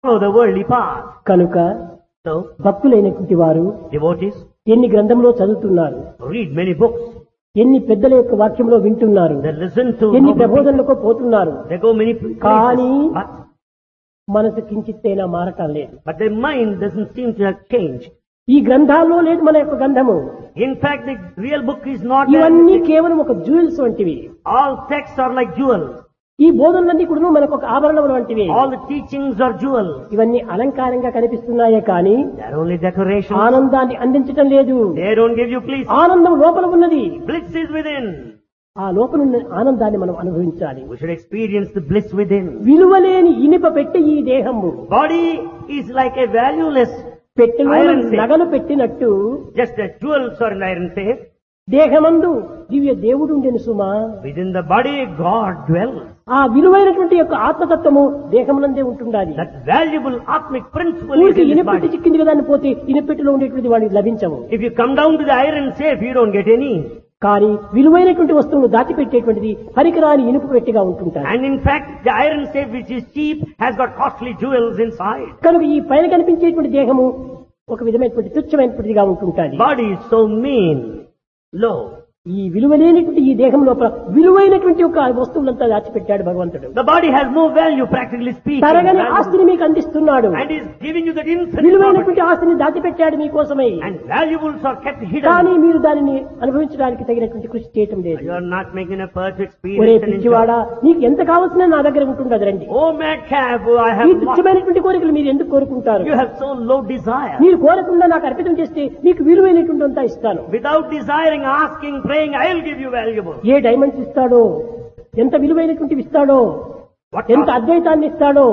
follow the worldly path. కనుక So, భక్తులైనటువంటి వారు devotees ఎన్ని గ్రంథంలో చదువుతున్నారు read many books. ఎన్ని పెద్దల యొక్క వాక్యంలో వింటున్నారు They listen to ఎన్ని noble people. ప్రబోధనలకు పోతున్నారు They go many places. కానీ But, మనసు కించిత్తైనా మారటం లేదు but their mind doesn't seem to have changed. ఈ గ్రంథాల్లో లేదు మన యొక్క గ్రంథము In fact, the real book is not there. ఇవన్నీ కేవలం ఒక జ్యువెల్స్ వంటివి All texts are like jewels. ఈ బోధనలన్నీ కూడా మనకు ఒక ఆభరణములు వంటివి All the teachings are jewels. ఇవన్నీ అలంకారంగా కనిపిస్తున్నాయే కానీ They're only decorations. ఆనందాన్ని అందించటం లేదు They don't give you peace. ఆనందం లోపల ఉన్నది Bliss is within. ఆ లోపల ఉన్న ఆనందాన్ని మనం అనుభవించాలి We should experience the bliss within. విలువలేని ఇనిప పెట్టి ఈ దేహము Body is like a valueless, పెట్టెలో Iron safe. నగలు పెట్టినట్టు just as jewels are in iron safe. దేహమందు దివ్య దేవుడు ఉండెను సుమా Within the body, God dwells. ఆ విలువైనటువంటి యొక్క ఆత్మతత్వము దేహమునందే ఉంటుండాలి That valuable atmic principle is ఊరికి in this ఇనపెట్టి body. చిక్కింది కదా అని పోతే ఇనపెట్టిలో ఉండేటువంటి వాడికి లభించవు If you come down to the iron safe, you don't get any. కానీ విలువైనటువంటి వస్తువులు దాచిపెట్టేటువంటిది పరికరాని ఇనుపు పెట్టిగా ఉంటుంటారు And in fact, the iron safe which is cheap has got costly jewels inside. కనుక ఈ పైన కనిపించేటువంటి దేహము ఒక విధమైనటువంటి తుచ్చమైనటువంటిదిగా ఉంటుంటాది Body is so mean, low. ఈ విలువలేనటువంటి ఈ దేహం లోపల విలువైనటువంటి ఒక వస్తువులంతా దాచిపెట్టాడు భగవంతుడు The body has more value, practically speaking. తరగని valuable. ఆస్తిని మీకు అందిస్తున్నాడు And is giving you that infinite property. విలువైనటువంటి ఆస్తిని దాచిపెట్టాడు మీకోసమై And valuables are kept కానీ hidden. మీరు దానిని అనుభవించడానికి తగినటువంటి కృషి చేయటం లేదు You are not making a perfect ఒరే experience. and పిచ్చివాడా enjoy. నీకు ఎంత కావాల్సిన నా దగ్గర ఉంటుండదు రండి Oh madcap, I ఈ have lost. తుచ్చమైనటువంటి కోరికలు మీరు ఎందుకు కోరుకుంటారు You have so low desire. మీరు కోరకుండా నాకు అర్పితం చేస్తే మీకు విలువైనటువంటి అంతా ఇస్తాను Without desiring, asking, praying, I will give you valuable. ఏ డైమండ్స్ ఇస్తాడో ఎంత విలువైనటువంటివి ఇస్తాడో What, ఎంత cost- అద్వైతాన్ని ఇస్తాడో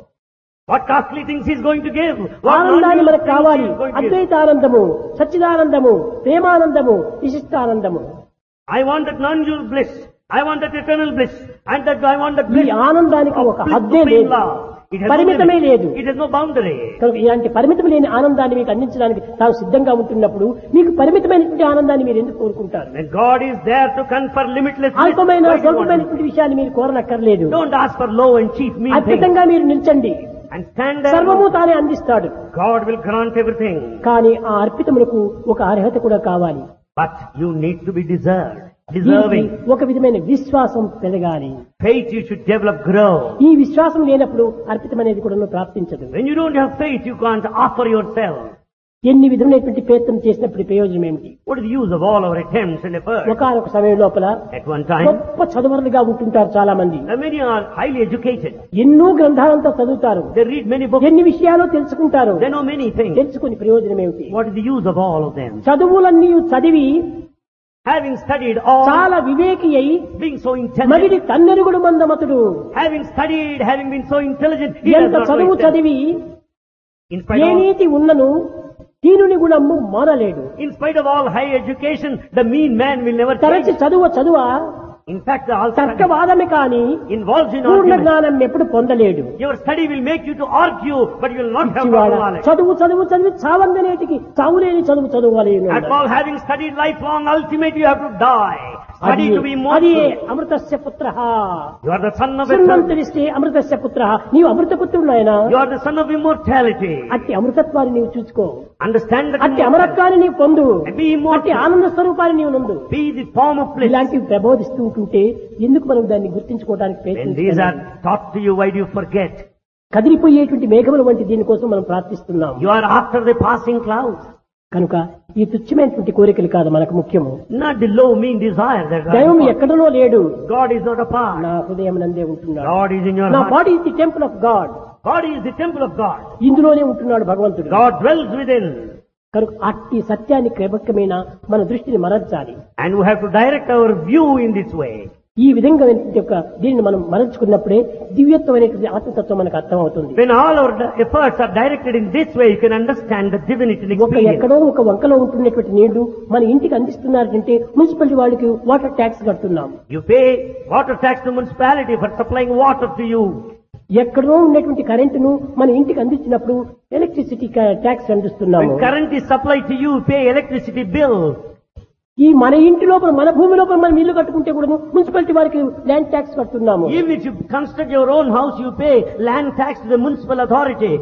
what costly things he's going to give? What ఆనందాన్ని non-dual మనకు things కావాలి he is going to give? అద్వైతానందము సచ్చిదానందము ప్రేమానందము విశిష్టానందము I want that non-dual bliss. I want that eternal bliss. And that I want that ఈ bliss ఆనందానికి of ఒక bliss హద్దే supreme లేదు love. It has no పరిమితమే limit. లేదు It has no boundary. కనుక ఇలాంటి పరిమితం లేని ఆనందాన్ని మీకు అందించడానికి తాను సిద్ధంగా ఉంటున్నప్పుడు మీకు పరిమితమైనటువంటి ఆనందాన్ని మీరు ఎందుకు కోరుకుంటారు When God is there to confer limitless bliss, అల్పమైన why do you want it? స్వల్పమైనటువంటి విషయాన్ని మీరు కోరనక్కర్లేదు Don't ask for low and cheap mean things. అద్భుతంగా మీరు నిల్చండి And stand there. సర్వము తానే అందిస్తాడు God will grant everything. కానీ ఆ అర్పితములకు ఒక అర్హత కూడా కావాలి But you need to be deserved. దీనికి Deserving. ఒక విధమైన విశ్వాసం పెరగాలి Faith you should develop, grow. ఈ విశ్వాసం లేనప్పుడు అర్పితం అనేది కూడా ప్రాప్తించదు When you don't have faith, you can't offer yourself. ఎన్ని విధమైనటువంటి ప్రయత్నం చేసినప్పుడు ప్రయోజనం ఏమిటి What is the use of all our attempts and efforts? ఒకనొక సమయం లోపల At one time, గొప్ప చదువరులుగా ఉంటుంటారు చాలా మంది uh, many are highly educated. ఎన్నో గ్రంథాలంతా చదువుతారు They read many books. ఎన్ని విషయాలు తెలుసుకుంటారు They know many things. తెలుసుకుని ప్రయోజనం ఏమిటి What is the use of all of them? చదువులన్నీ చదివి Having studied all, చాలా వివేకి అయి being so intelligent, మగిడి తన్నెరుగుడు మందమతుడు having studied, having been so intelligent, he does ఎంత not know చదువు himself. చదివి In spite, ఏ of, నీతి ఉన్నను దీనుని గుణము మానలేడు in spite of all high education, the mean man will never తరచి change. చదువు చదువ In fact, the all study తర్కవాదమే కాని involves in Purna argument. జ్ఞానం ఎప్పుడు పొందలేడు Your study will make you to argue, but you will not have పిచ్చివాడ, proper knowledge. చదువు చదువు చదివి చావందనేటికి చావులేని చదువు చదవాలి At all, having studied lifelong, ultimate you have to die. Study to be అది immortal. అమృతస్య పుత్ర You are the son of eternity. సున్నంతరిస్తే అమృతస్య పుత్ర నీవు అమృత పుత్రుడు ఆయన You are the son of immortality. అట్టి అమృతత్వాన్ని నీవు చూసుకో Understand that అట్టి immortality. అమరత్వాన్ని నీవు పొందు And be అట్టి immortal. ఆనంద స్వరూపాన్ని నీవు నందు Be the form of bliss. ఇలాంటివి ప్రబోధిస్తూ ఉంటుంటే ఎందుకు మనం దాన్ని గుర్తించుకోవడానికి When these ప్రయత్నిస్తున్నాం are taught to you, why do you forget? కదిలిపోయేటువంటి మేఘముల వంటి దీనికోసం మనం ప్రార్థిస్తున్నాం You are after the passing clouds. కనుక ఈ తుచ్చమైనటువంటి కోరికలు కాదు మనకు ముఖ్యము Not the low, mean desire that God దైవం is. ఎక్కడనో లేడు God is not apart. నా హృదయం నందే ఉంటున్నాడు God is in your నా heart. Body is the temple of God God is the temple of God. ఇందులోనే ఉంటున్నాడు భగవంతుడు God dwells within. కనుక అట్టి సత్యాన్ని క్రమక్రమేణా మన దృష్టిని మరల్చాలి And we have to direct our view in this way. ఈ విధంగా యొక్క దీనిని మనం మరల్చుకున్నప్పుడే దివ్యత్వమైనటువంటి ఆత్మతత్వం మనకు అర్థమవుతుంది When all our efforts are directed in this way, you can understand the divinity ఒక experience. ఎక్కడో ఒక వంకలో ఉంటున్నటువంటి నీళ్లు మన ఇంటికి అందిస్తున్నారంటే మున్సిపాలిటీ వాళ్ళకి వాటర్ ట్యాక్స్ కడుతున్నాం You pay water tax to municipality for supplying water to you. ఎక్కడో ఉన్నటువంటి కరెంటును మన ఇంటికి అందించినప్పుడు ఎలక్ట్రిసిటీ ట్యాక్స్ అందిస్తున్నాము When current is supplied to you, you pay electricity bill. ఈ మన ఇంటి లోపల మన భూమి లోపల మనం ఇల్లు కట్టుకుంటే కూడా మున్సిపాలిటీ వారికి ల్యాండ్ ట్యాక్స్ కడుతున్నాము Even if you construct your own house, you pay land tax to the municipal authority.